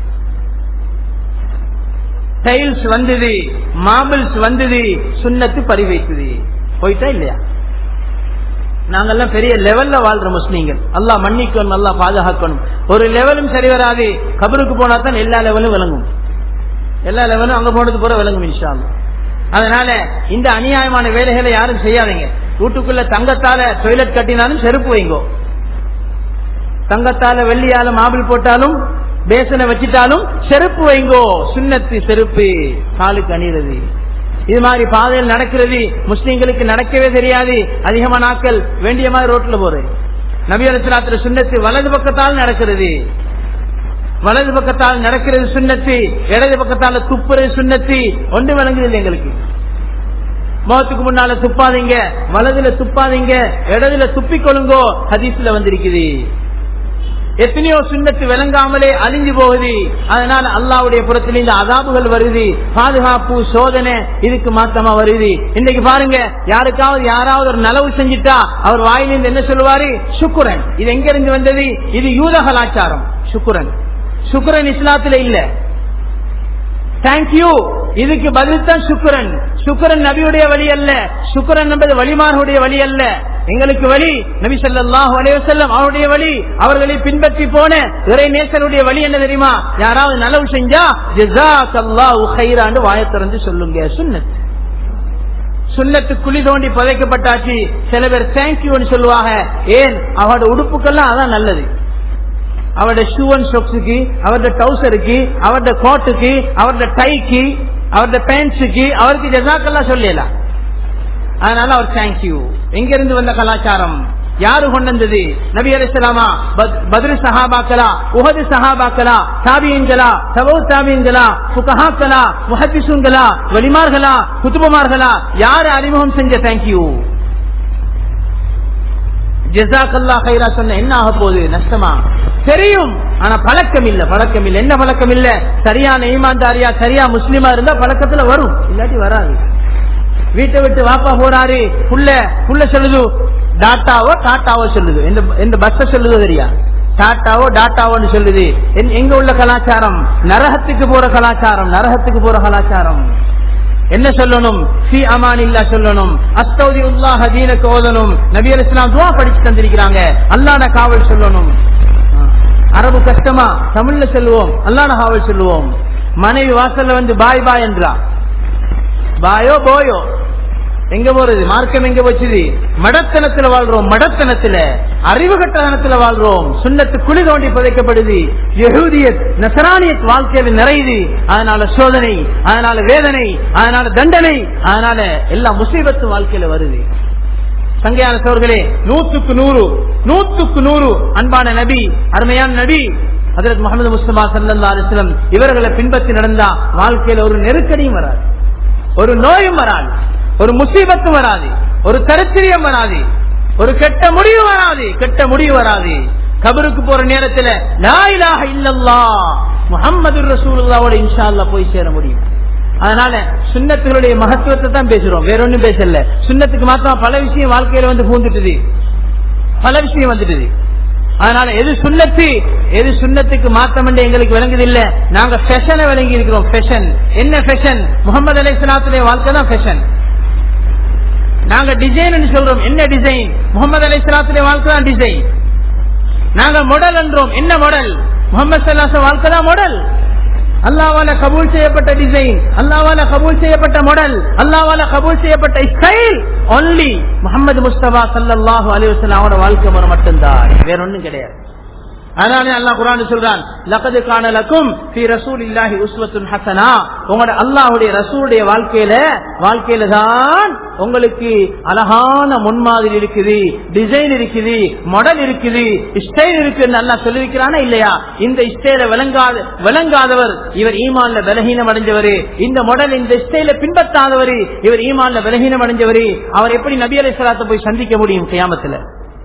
டைல்ஸ் வந்தது மார்பிள்ஸ் வந்தது சுண்ணத்து பரிவைத்தது போயிட்டா இல்லையா நாங்கெல்லாம் பெரிய லெவல்ல வாழ்ற முஸ்லீம்கள் அல்லாஹ் மன்னிக்கணும் நல்லா பாதுகாக்கணும் ஒரு லெவலும் சரி வராது கபருக்கு போனா தான் எல்லா லெவலும் விளங்கும் எல்லா லெவலும் அங்க போனது போற விளங்கும் இன்ஷா அல்லாஹ். அதனால இந்த அநியாயமான வேலைகளை யாரும் செய்யாதீங்க வீட்டுக்குள்ள தங்கத்தால டொய்லெட் கட்டினாலும் செருப்பு வைங்கோ தங்கத்தால வெள்ளியால மாபிள் போட்டாலும் பேசனை வச்சிட்டாலும் செருப்பு வைங்கோ சுண்ணத்து செருப்பு காலுக்கு அணிகிறது இது மாதிரி பாதையில் நடக்கிறது முஸ்லிம்களுக்கு நடக்கவே தெரியாது அதிகமான ஆட்கள் வேண்டிய மாதிரி ரோட்ல போறது நபி அலிஸ்லாத்துல சுண்ணத்து வலது பக்கத்தால் நடக்கிறது வலது பக்கத்தால் நடக்கிறது சுண்ணத்து இடது பக்கத்தால துப்புறது சுண்ணத்து ஒன்று விளங்குது இல்லை எங்களுக்கு முகத்துக்கு முன்னால துப்பாதீங்க வலதுல துப்பாதீங்க இடதுல துப்பிக்கொள்ளுங்கோ ஹதீஸ்ல வந்திருக்குது எத்தனையோ சுண்ணத்து விளங்காமலே அழிஞ்சு போகுது அதனால அல்லாவுடைய புறத்தில் இந்த அதாபுகள் வருது பாதுகாப்பு சோதனை இதுக்கு மாத்தமா வருது இன்னைக்கு பாருங்க யாருக்காவது யாராவது ஒரு நலவு செஞ்சுட்டா அவர் வாயிலிருந்து என்ன சொல்லுவாரு சுக்குரன் இது எங்க இருந்து வந்தது இது யூத கலாச்சாரம் சுக்குரன் சுக்குரன் இஸ்லாத்துல இல்ல தேங்க்யூ இதுக்கு பதில் தான் சுக்குரன் சுக்குரன் நபியுடைய வழி அல்ல சுக்குரன் என்பது வழிமார்களுடைய வழி அல்ல எங்களுக்கு வழி நபி ஸல்லல்லாஹு அலைஹி வஸல்லம் அவருடைய வழி அவர்களை பின்பற்றி போன இறை நேசருடைய வழி என்ன தெரியுமா யாராவது நலவு செஞ்சா ஜஸாக்கல்லாஹு கைரான்னு வாயை திறந்து சொல்லுங்க சுன்னத் சுண்ணத்து குழி தோண்டி புதைக்கப்பட்டாச்சு சில பேர் தேங்க்யூன்னு சொல்லுவாங்க ஏன் அவரோட உடுப்புக்கெல்லாம் அதான் நல்லது அவருடைய ஷூ அண்ட் சொக்ஸுக்கு அவருடைய டவுசருக்கு அவருடைய கோட்டுக்கு அவருடைய டைக்கு அவருடைய பேண்ட்ஸுக்கு அவருக்கு ஜசாக்கெல்லாம் சொல்லலாம் அதனால அவர் தேங்க்யூ எங்க இருந்து வந்த கலாச்சாரம் யாரு கொண்டு வந்தது நபி அலிஸ்லாமா பத்ரு சஹாபாக்களா உஹது சஹாபாக்களா தாபியங்களா சபோ தாபியங்களா புகஹாக்களா முஹத்திசுங்களா வலிமார்களா குத்துபமார்களா யாரு அறிமுகம் செஞ்ச தேங்க்யூ ஜெசாக்கல்லா கைரா சொன்ன என்ன ஆக போகுது நஷ்டமா தெரியும் ஆனா பழக்கம் இல்ல பழக்கம் இல்ல என்ன பழக்கம் இல்ல சரியான ஈமான்தாரியா சரியா முஸ்லிமா இருந்தா பழக்கத்துல வரும் இல்லாட்டி வராது வீட்டை விட்டு வாப்பா போறாரு புள்ள புள்ள சொல்லுது டாட்டாவோ டாட்டாவோ சொல்லுது எந்த எந்த பஸ்ஸ சொல்லுதோ தெரியா டாட்டாவோ டாட்டாவோன்னு சொல்லுது எங்க- எங்க உள்ள கலாச்சாரம் நரகத்துக்கு போற கலாச்சாரம் நரகத்துக்கு போற கலாச்சாரம் என்ன சொல்லணும் ஃபி அமான் இல்லா சொல்லணும் அஸ்தௌதி உல்லாஹ தீனக்கு ஓதணும் நபி அலிஸ்லாம் துவா படிச்சு தந்திருக்கிறாங்க அல்லான காவல் சொல்லணும் அரபு கஷ்டமா தமிழ்ல சொல்லுவோம் அல்லான காவல் சொல்லுவோம் மனைவி வாசல்ல வந்து பாய் பாய் என்றா பாயோ போயோ எங்க போறது மார்க்கம் எங்க வச்சுது மடத்தனத்துல வாழ்றோம் மடத்தனத்துல அறிவு கட்டணத்துல வாழ்றோம் சுண்ணத்து குழி தோண்டி புதைக்கப்படுது யகூதியத் நசரானியத் வாழ்க்கையில நிறையுது அதனால சோதனை அதனால வேதனை அதனால தண்டனை அதனால எல்லா முசீபத்து வாழ்க்கையில வருது சங்கையான சோர்களே நூத்துக்கு நூறு நூத்துக்கு நூறு அன்பான நபி அருமையான நபி ஹதரத் முகமது முஸ்தபா சல்லா அலிஸ்லம் இவர்களை பின்பற்றி நடந்தா வாழ்க்கையில ஒரு நெருக்கடியும் வராது ஒரு நோயும் வராது ஒரு முசீபத்தும் வராது ஒரு தரித்திரியம் வராது ஒரு கெட்ட முடிவு வராது கெட்ட முடிவு வராது கபருக்கு போற நேரத்துல லா இலாஹ இல்லல்லா முஹம்மது ரசூலுல்லாவோட இன்ஷா அல்லாஹ் போய் சேர முடியும் அதனால சுண்ணத்துகளுடைய மகத்துவத்தை தான் பேசுறோம் வேற ஒண்ணும் பேசல சுண்ணத்துக்கு மாத்திரம் பல விஷயம் வாழ்க்கையில வந்து பூந்துட்டுது பல விஷயம் வந்துட்டுது அதனால எது சுண்ணத்து எது சுண்ணத்துக்கு மாற்றம் என்று எங்களுக்கு விளங்குது இல்ல நாங்க ஃபேஷனை விளங்கி இருக்கிறோம் ஃபேஷன் என்ன ஃபேஷன் முகமது அலைசலாத்துடைய வாழ்க்கை தான் ஃபேஷன் நாங்க டிசைன் சொல்றோம் என்ன டிசைன் முகமது அலைசலாத்துடைய வாழ்க்கை தான் டிசைன் நாங்க மாடல் என்றோம் என்ன மாடல் முகமது சல்லாச வாழ்க்கை தான் மாடல் அல்லாவால கபூல் செய்யப்பட்ட டிசைன் அல்லாவால கபூல் செய்யப்பட்ட மாடல் அல்லாவால கபூல் செய்யப்பட்ட ஸ்டைல் ஒன்லி முகமது முஸ்தபா சல்லாஹூ அலிவசல்லாம் அவரோட வாழ்க்கை முறை மட்டும்தான் வேற ஒண்ணும் கிடையாது அதனால அல்லாஹ் குரான் சொல்றான் லகது காணலக்கும் ஃபி ரசூலில்லாஹி உஸ்வத்துன் ஹசனா உங்களோட அல்லாஹ்வுடைய ரசூலுடைய வாழ்க்கையில வாழ்க்கையில தான் உங்களுக்கு அழகான முன்மாதிரி இருக்குது டிசைன் இருக்குது மாடல் இருக்குது ஸ்டைல் இருக்குன்னு அல்லாஹ் சொல்லியிருக்கிறானா இல்லையா இந்த ஸ்டைல விளங்காத விளங்காதவர் இவர் ஈமான்ல பலகீனம் அடைஞ்சவர் இந்த மாடல் இந்த ஸ்டைல பின்பற்றாதவர் இவர் ஈமான்ல பலகீனம் அடைஞ்சவர் அவர் எப்படி நபி அலைஹிஸ்ஸலாத்தை போய் சந்திக்க முடியும் கியாமத்துல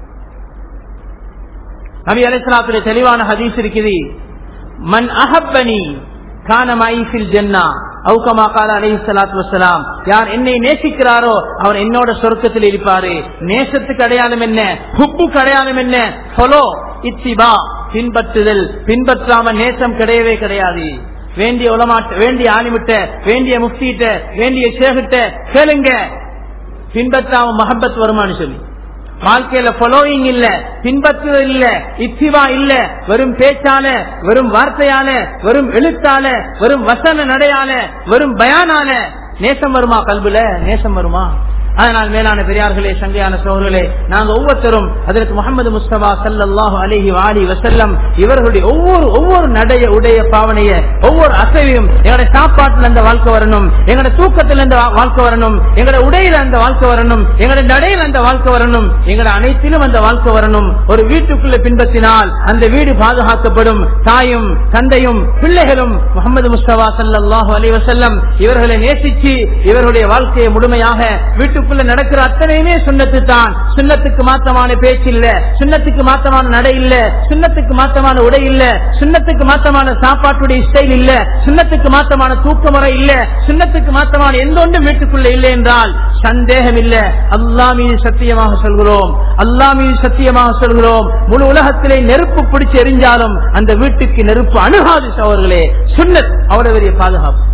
நபி அலிஸ்லாத்துடைய தெளிவான ஹதீஸ் இருக்குது மன் அஹப்பனி கான மைஃபில் ஜன்னா அவுகமா கால அலி சலாத்து வசலாம் யார் என்னை நேசிக்கிறாரோ அவர் என்னோட சொர்க்கத்தில் இருப்பாரு நேசத்துக்கு அடையாளம் என்ன ஹுப்புக்கு அடையாளம் என்ன ஃபொலோ இத்திபா பின்பற்றுதல் பின்பற்றாம நேசம் கிடையவே கிடையாது வேண்டிய உலமாட்ட வேண்டிய ஆலிமிட்ட வேண்டிய முஃப்திட்ட வேண்டிய சேகிட்ட கேளுங்க பின்பற்றாம மஹப்பத் வருமானு சொல்லி வாழ்க்கையில ஃபாலோயிங் இல்ல பின்பற்றுதல் இல்ல இத்திவா இல்ல வெறும் பேச்சால வெறும் வார்த்தையால வெறும் எழுத்தால வெறும் வசன நடையால வெறும் பயானால நேசம் வருமா கல்புல நேசம் வருமா அதனால் மேலான பெரியார்களே சங்கையான சோழர்களே நாங்க ஒவ்வொருத்தரும் அதற்கு முகமது முஸ்தபா சல்லாஹு அலிஹி வாலி வசல்லம் இவர்களுடைய ஒவ்வொரு ஒவ்வொரு நடைய உடைய பாவனைய ஒவ்வொரு அசைவையும் எங்களுடைய சாப்பாட்டுல அந்த வாழ்க்கை வரணும் எங்களுடைய தூக்கத்துல அந்த வா- வாழ்க்கை வரணும் எங்களுடைய உடையில அந்த வாழ்க்கை வரணும் எங்களுடைய நடையில அந்த வாழ்க்கை வரணும் எங்களுடைய அனைத்திலும் அந்த வாழ்க்கை வரணும் ஒரு வீட்டுக்குள்ள பின்பற்றினால் அந்த வீடு பாதுகாக்கப்படும் தாயும் தந்தையும் பிள்ளைகளும் முகமது முஸ்தபா சல்லாஹு அலி வசல்லம் இவர்களை நேசிச்சு இவர்களுடைய வாழ்க்கையை முழுமையாக வீட்டுக்குள்ள நடக்கிற அத்தனையுமே சுண்ணத்து தான் சுண்ணத்துக்கு மாத்தமான பேச்சு இல்ல சுண்ணத்துக்கு மாத்தமான நடை இல்ல சுண்ணத்துக்கு மாத்தமான உடை இல்ல சுண்ணத்துக்கு மாத்தமான சாப்பாட்டுடைய ஸ்டைல் இல்ல சுண்ணத்துக்கு மாத்தமான தூக்க முறை இல்ல சுண்ணத்துக்கு மாத்தமான எந்த ஒன்றும் வீட்டுக்குள்ள இல்லை என்றால் சந்தேகம் இல்ல அல்லா மீது சத்தியமாக சொல்கிறோம் அல்லா மீது சத்தியமாக சொல்கிறோம் முழு உலகத்திலே நெருப்பு பிடிச்சு எரிஞ்சாலும் அந்த வீட்டுக்கு நெருப்பு அணுகாது சவர்களே சுன்னத் அவ்வளவு பெரிய பாதுகாப்பு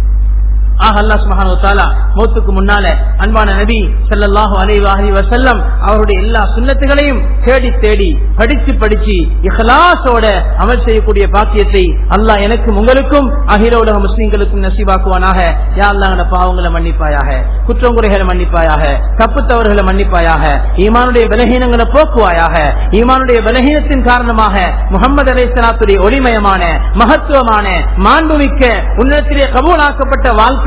ஆக அல்லாஹ் சுப்ஹானஹு வ தஆலா மௌத்துக்கு முன்னால அன்பான நபி ஸல்லல்லாஹு அலைஹி வஸல்லம் வஸல்லம் அவருடைய எல்லா சுன்னத்துகளையும் தேடி தேடி படிச்சு படிச்சு இஹ்லாஸோட அமல் செய்யக்கூடிய பாக்கியத்தை அல்லாஹ் எனக்கும் உங்களுக்கும் அகில உலக முஸ்லிம்களுக்கும் நசீபாக்குவானாக யா அல்லாஹ் எங்களோட பாவங்களை மன்னிப்பாயாக குற்றம் குறைகளை மன்னிப்பாயாக தப்பு தவறுகளை மன்னிப்பாயாக ஈமானுடைய பலகீனங்களை போக்குவாயாக ஈமானுடைய பலகீனத்தின் காரணமாக முகமது அலைஹிஸ்ஸலாத்துடைய ஒளிமயமான மகத்துவமான மாண்புமிக்க உன்னத்திலே கபூலாக்கப்பட்ட வாழ்க்கை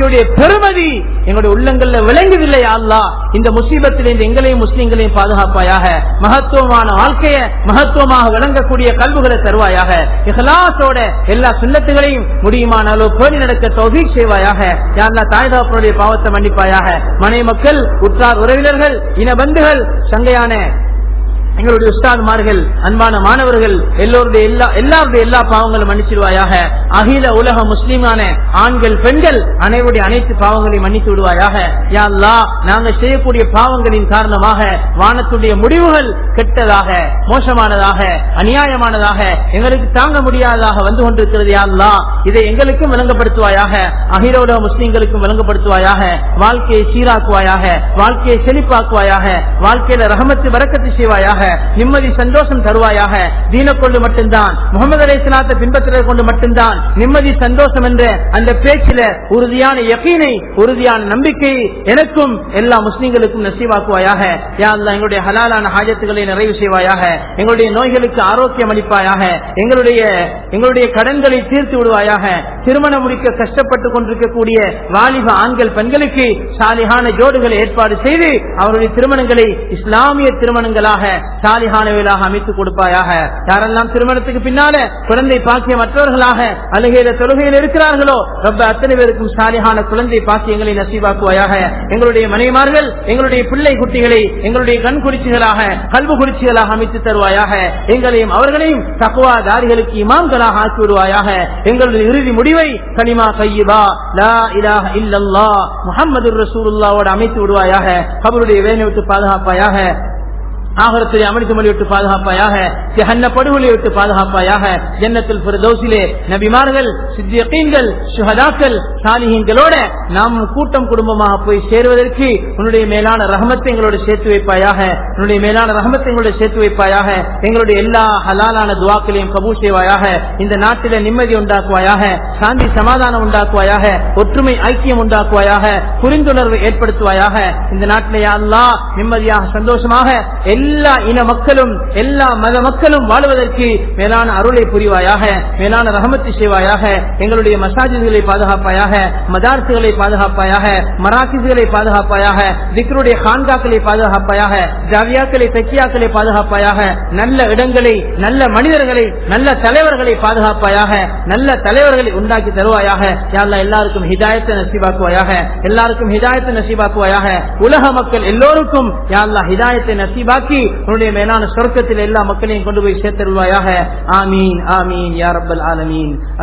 வாழ்க்கையுடைய பெருமதி எங்களுடைய உள்ளங்கள்ல விளங்குதில்லை அல்லா இந்த முசீபத்திலிருந்து எங்களையும் முஸ்லிம்களையும் பாதுகாப்பாயாக மகத்துவமான வாழ்க்கையை மகத்துவமாக விளங்கக்கூடிய கல்விகளை தருவாயாக இஹ்லாசோட எல்லா சுண்ணத்துகளையும் முடியுமான அளவு பேணி நடக்க தௌஃபீக் செய்வாயாக யாருலா தாய் தகப்பனுடைய பாவத்தை மன்னிப்பாயாக மனை மக்கள் உற்றார் உறவினர்கள் இன பந்துகள் சங்கையான எங்களுடைய உஸ்தாதுமார்கள் அன்பான மாணவர்கள் எல்லோருடைய எல்லா எல்லாருடைய எல்லா பாவங்களும் மன்னிச்சிடுவாயாக அகில உலக முஸ்லீமான ஆண்கள் பெண்கள் அனைவருடைய அனைத்து பாவங்களையும் மன்னித்து விடுவாயாக யா அல்லாஹ் நாங்கள் செய்யக்கூடிய பாவங்களின் காரணமாக வானத்துடைய முடிவுகள் கெட்டதாக மோசமானதாக அநியாயமானதாக எங்களுக்கு தாங்க முடியாததாக வந்து கொண்டிருக்கிறது யா அல்லாஹ் இதை எங்களுக்கும் விளங்கப்படுத்துவாயாக அகில உலக முஸ்லீம்களுக்கும் விளங்கப்படுத்துவாயாக வாழ்க்கையை சீராக்குவாயாக வாழ்க்கையை செழிப்பாக்குவாயாக வாழ்க்கையில ரஹமத்து வரக்கத்து செய்வாயாக நிம்மதி சந்தோஷம் தருவாயாக தீன கொண்டு மட்டும்தான் முகமது அலை இஸ்லாத்தை பின்பற்றுவதை கொண்டு மட்டும்தான் நிம்மதி சந்தோஷம் என்ற அந்த பேச்சில உறுதியான யக்கீனை உறுதியான நம்பிக்கையை எனக்கும் எல்லா முஸ்லிம்களுக்கும் நசீவாக்குவாயாக யா அல்லாஹ் எங்களுடைய ஹலாலான ஹாஜத்துகளை நிறைவு செய்வாயாக எங்களுடைய நோய்களுக்கு ஆரோக்கியம் அளிப்பாயாக எங்களுடைய எங்களுடைய கடன்களை தீர்த்து விடுவாயாக திருமணம் முடிக்க கஷ்டப்பட்டு கொண்டிருக்கக்கூடிய வாலிப ஆண்கள் பெண்களுக்கு சாலிகான ஜோடுகளை ஏற்பாடு செய்து அவருடைய திருமணங்களை இஸ்லாமிய திருமணங்களாக சாலிகானவைகளாக அமைத்துக் கொடுப்பாயாக யாரெல்லாம் திருமணத்துக்கு பின்னால குழந்தை பாக்கிய மற்றவர்களாக அழுகையில தொழுகையில் இருக்கிறார்களோ ரொம்ப அத்தனை பேருக்கும் சாலிகான குழந்தை பாக்கியங்களை நசீவாக்குவாயாக எங்களுடைய மனைவிமார்கள் எங்களுடைய பிள்ளை குட்டிகளை எங்களுடைய கண் குறிச்சிகளாக கல்வி குறிச்சிகளாக அமைத்து தருவாயாக எங்களையும் அவர்களையும் தக்குவா தாரிகளுக்கு இமாம்களாக ஆக்கி விடுவாயாக எங்களுடைய இறுதி முடிவை கனிமா கையிபா லா இலாஹ இல்லல்லா முஹம்மது ரசூலுல்லாவோட அமைத்து விடுவாயாக அவருடைய வேலை விட்டு பாதுகாப்பாயாக ஆகரத்துடைய அமிர்த மொழி விட்டு பாதுகாப்பாயாக ஜஹன்ன படுகொலை விட்டு பாதுகாப்பாயாக ஜன்னத்தில் பிரதோசிலே நபிமார்கள் சித்தியக்கீன்கள் சுஹதாக்கள் சாலிஹீன்களோட நாம் கூட்டம் குடும்பமாக போய் சேருவதற்கு உன்னுடைய மேலான ரஹமத்தை எங்களோட சேர்த்து வைப்பாயாக உன்னுடைய மேலான ரஹமத்தை எங்களோட சேர்த்து வைப்பாயாக எங்களுடைய எல்லா ஹலாலான துவாக்களையும் கபூல் செய்வாயாக இந்த நாட்டில நிம்மதி உண்டாக்குவாயாக சாந்தி சமாதானம் உண்டாக்குவாயாக ஒற்றுமை ஐக்கியம் உண்டாக்குவாயாக புரிந்துணர்வை ஏற்படுத்துவாயாக இந்த நாட்டிலே அல்லா நிம்மதியாக சந்தோஷமாக எல்லா இன மக்களும் எல்லா மத மக்களும் வாழ்வதற்கு மேலான அருளை புரிவாயாக மேலான ரஹமத்து செய்வாயாக எங்களுடைய மசாஜிதுகளை பாதுகாப்பாயாக மதார்சுகளை பாதுகாப்பாயாக மராக்கிஸ்களை பாதுகாப்பாயாக திக்ருடைய ஹான்காக்களை பாதுகாப்பாயாக ஜாவியாக்களை தக்கியாக்களை பாதுகாப்பாயாக நல்ல இடங்களை நல்ல மனிதர்களை நல்ல தலைவர்களை பாதுகாப்பாயாக நல்ல தலைவர்களை உண்டாக்கி தருவாயாக யாழ்லா எல்லாருக்கும் ஹிதாயத்தை நசீபாக்குவாயாக எல்லாருக்கும் ஹிதாயத்தை நசீபாக்குவாயாக உலக மக்கள் எல்லோருக்கும் யாழ்லா ஹிதாயத்தை நசீபாக்கி உன்னுடைய மேலான சொர்க்கத்தில் எல்லா மக்களையும் கொண்டு போய் சேர்த்தருவாயாக ஆமீன் ஆமீன் யாரப்பல் ஆலமீன்